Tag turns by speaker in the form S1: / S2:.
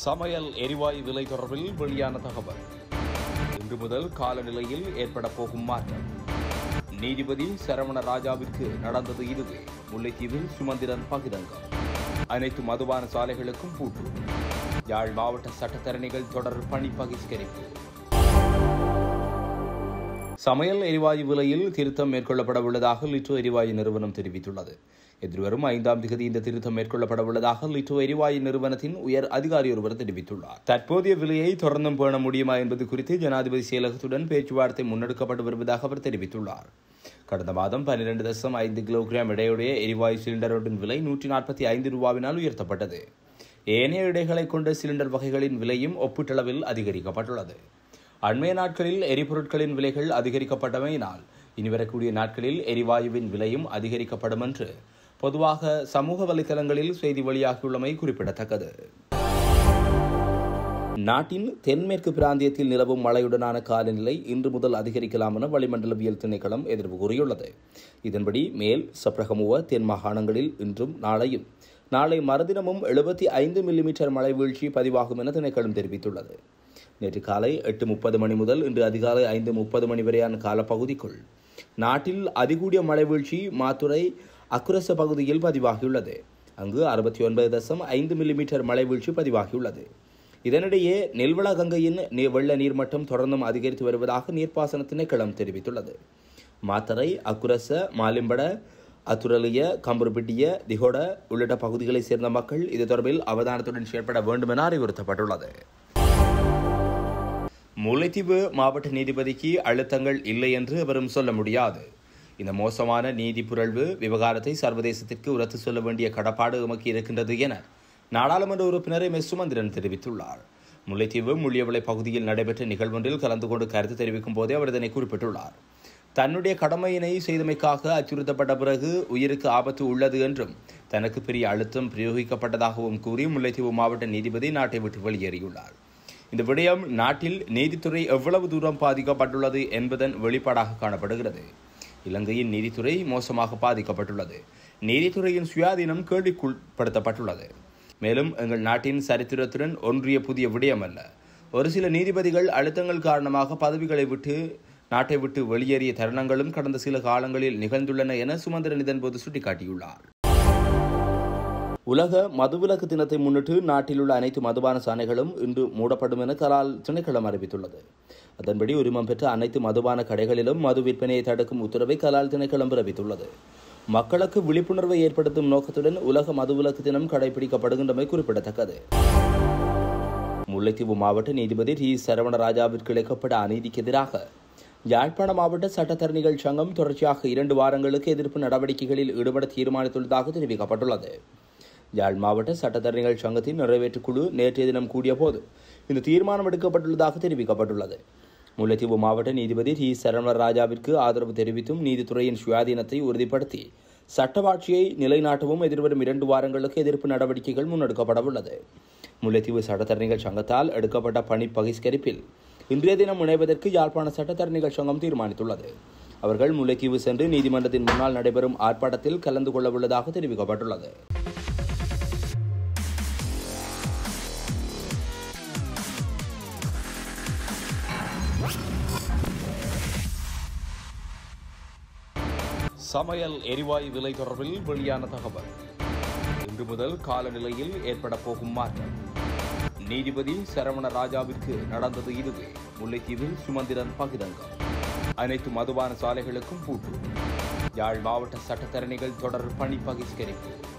S1: சமையல் எரிவாயு விலை தொடர்பில் வெளியான தகவல் இன்று முதல் காலநிலையில் ஏற்பட போகும் மாற்றம் நீதிபதி சரவண ராஜாவிற்கு நடந்தது இதுவே முல்லைத்தீவில் சுமந்திரன் பகிரங்கம் அனைத்து மதுபான சாலைகளுக்கும் பூட்டு யாழ் மாவட்ட சட்டத்தரணிகள் தொடர் பணி பகிஷ்கரிப்பு சமையல் எரிவாயு விலையில் திருத்தம் மேற்கொள்ளப்பட உள்ளதாக லிட்டோ எரிவாயு நிறுவனம் தெரிவித்துள்ளது எதிர்வரும் ஐந்தாம் தேதி இந்த திருத்தம் மேற்கொள்ளப்பட உள்ளதாக லிட்டோ எரிவாயு நிறுவனத்தின் உயர் அதிகாரி ஒருவர் தெரிவித்துள்ளார் தற்போதைய விலையை தொடர்ந்தும் பேண முடியுமா என்பது குறித்து ஜனாதிபதி செயலகத்துடன் பேச்சுவார்த்தை முன்னெடுக்கப்பட்டு வருவதாக அவர் தெரிவித்துள்ளார் கடந்த மாதம் பன்னிரண்டு தசம் ஐந்து கிலோகிராம் எடையுடைய எரிவாயு சிலிண்டரின் விலை நூற்றி நாற்பத்தி ஐந்து ரூபாவினால் உயர்த்தப்பட்டது ஏனைய எடைகளை கொண்ட சிலிண்டர் வகைகளின் விலையும் ஒப்பீட்டளவில் அதிகரிக்கப்பட்டுள்ளது அண்மைய நாட்களில் எரிபொருட்களின் விலைகள் அதிகரிக்கப்பட்டமையினால் இனி வரக்கூடிய நாட்களில் எரிவாயுவின் விலையும் அதிகரிக்கப்படும் என்று பொதுவாக சமூக வலைதளங்களில் செய்தி வெளியாகியுள்ளமை குறிப்பிடத்தக்கது நாட்டின் தென்மேற்கு பிராந்தியத்தில் நிலவும் மழையுடனான காலநிலை இன்று முதல் அதிகரிக்கலாம் என வளிமண்டலவியல் திணைக்களம் எதிர்ப்பு கூறியுள்ளது இதன்படி மேல் சப்ரகமுவ தென் மாகாணங்களில் இன்றும் நாளையும் நாளை மறுதினமும் எழுபத்தி ஐந்து மில்லிமீட்டர் மழை வீழ்ச்சி பதிவாகும் என திணைக்களம் தெரிவித்துள்ளது நேற்று காலை எட்டு முப்பது மணி முதல் இன்று அதிகாலை ஐந்து முப்பது மணி வரையான காலப்பகுதிக்குள் நாட்டில் அதிகூடிய மழை வீழ்ச்சி மாத்துரை அக்குரச பகுதியில் பதிவாகியுள்ளது அங்கு அறுபத்தி ஒன்பது தசம் ஐந்து மில்லிமீட்டர் மழை வீழ்ச்சி பதிவாகியுள்ளது இதனிடையே நெல்வள கங்கையின் நீ- வெள்ள நீர்மட்டம் தொடர்ந்தும் அதிகரித்து வருவதாக நீர்ப்பாசன திணைக்களம் தெரிவித்துள்ளது மாத்தரை அக்குரச மாலிம்பட அத்துரலிய கம்புருப்பிட்டிய திகோட உள்ளிட்ட பகுதிகளைச் சேர்ந்த மக்கள் இது தொடர்பில் அவதானத்துடன் செயற்பட வேண்டும் என அறிவுறுத்தப்பட்டுள்ளது முல்லைத்தீவு மாவட்ட நீதிபதிக்கு அழுத்தங்கள் இல்லை என்று எவரும் சொல்ல முடியாது இந்த மோசமான நீதி புரள்வு விவகாரத்தை சர்வதேசத்திற்கு உரத்து சொல்ல வேண்டிய கடப்பாடு எமக்கு இருக்கின்றது என நாடாளுமன்ற உறுப்பினர் எம் எஸ் சுமந்திரன் தெரிவித்துள்ளார் முல்லைத்தீவு முள்ளியவளை பகுதியில் நடைபெற்ற நிகழ்வொன்றில் கலந்து கொண்டு கருத்து தெரிவிக்கும் போதே அவர் இதனை குறிப்பிட்டுள்ளார் தன்னுடைய கடமையினை செய்தமைக்காக அச்சுறுத்தப்பட்ட பிறகு உயிருக்கு ஆபத்து உள்ளது என்றும் தனக்கு பெரிய அழுத்தம் பிரயோகிக்கப்பட்டதாகவும் கூறி முல்லைத்தீவு மாவட்ட நீதிபதி நாட்டை விட்டு வெளியேறியுள்ளார் இந்த விடயம் நாட்டில் நீதித்துறை எவ்வளவு தூரம் பாதிக்கப்பட்டுள்ளது என்பதன் வெளிப்பாடாக காணப்படுகிறது இலங்கையின் நீதித்துறை மோசமாக பாதிக்கப்பட்டுள்ளது நீதித்துறையின் சுயாதீனம் கேள்விக்குட்படுத்தப்பட்டுள்ளது மேலும் எங்கள் நாட்டின் சரித்திரத்துடன் ஒன்றிய புதிய விடயம் அல்ல ஒரு சில நீதிபதிகள் அழுத்தங்கள் காரணமாக பதவிகளை விட்டு நாட்டை விட்டு வெளியேறிய தருணங்களும் கடந்த சில காலங்களில் நிகழ்ந்துள்ளன என சுமந்திரன் இதன்போது சுட்டிக்காட்டியுள்ளார் உலக மதுவிலக்கு தினத்தை முன்னிட்டு நாட்டில் உள்ள அனைத்து மதுபான சாலைகளும் இன்று மூடப்படும் என கலால் திணைக்களம் அறிவித்துள்ளது அதன்படி உரிமம் பெற்ற அனைத்து மதுபான கடைகளிலும் மது விற்பனையை தடுக்கும் உத்தரவை கலால் திணைக்களம் பிறப்பித்துள்ளது மக்களுக்கு விழிப்புணர்வை ஏற்படுத்தும் நோக்கத்துடன் உலக மதுவிலக்கு தினம் கடைபிடிக்கப்படுகின்றமை குறிப்பிடத்தக்கது முல்லைத்தீவு மாவட்ட நீதிபதி டி சரவணராஜாவிற்கு இழைக்கப்பட்ட அநீதிக்கு எதிராக யாழ்ப்பாண மாவட்ட சட்டத்தரணிகள் சங்கம் தொடர்ச்சியாக இரண்டு வாரங்களுக்கு எதிர்ப்பு நடவடிக்கைகளில் ஈடுபட தீர்மானித்துள்ளதாக தெரிவிக்கப்பட்டுள்ளது யாழ் மாவட்ட சட்டத்தரணிகள் சங்கத்தின் நிறைவேற்றுக் குழு நேற்றைய தினம் கூடிய போது இந்த தீர்மானம் எடுக்கப்பட்டுள்ளதாக தெரிவிக்கப்பட்டுள்ளது முல்லைத்தீவு மாவட்ட நீதிபதி டி சரவணராஜாவிற்கு ஆதரவு தெரிவித்தும் நீதித்துறையின் சுயாதீனத்தை உறுதிப்படுத்தி சட்டவாட்சியை நிலைநாட்டவும் எதிர்வரும் இரண்டு வாரங்களுக்கு எதிர்ப்பு நடவடிக்கைகள் முன்னெடுக்கப்பட உள்ளது முல்லைத்தீவு சட்டத்தரணிகள் சங்கத்தால் எடுக்கப்பட்ட பணி பகிஷ்கரிப்பில் இன்றைய தினம் இணைவதற்கு யாழ்ப்பாண சட்டத்தரணிகள் சங்கம் தீர்மானித்துள்ளது அவர்கள் முல்லைத்தீவு சென்று நீதிமன்றத்தின் முன்னால் நடைபெறும் ஆர்ப்பாட்டத்தில் கலந்து கொள்ள உள்ளதாக தெரிவிக்கப்பட்டுள்ளது சமையல் எரிவாயு விலை தொடர்பில் வெளியான தகவல் இன்று முதல் காலநிலையில் ஏற்பட போகும் மாற்றம் நீதிபதி சரவண ராஜாவிற்கு நடந்தது இதுவே முல்லைத்தீவில் சுமந்திரன் பகிரங்கம் அனைத்து மதுபான சாலைகளுக்கும் பூட்டு யாழ் மாவட்ட சட்டத்தரணிகள் தொடர் பணி பகிஷ்கரிப்பு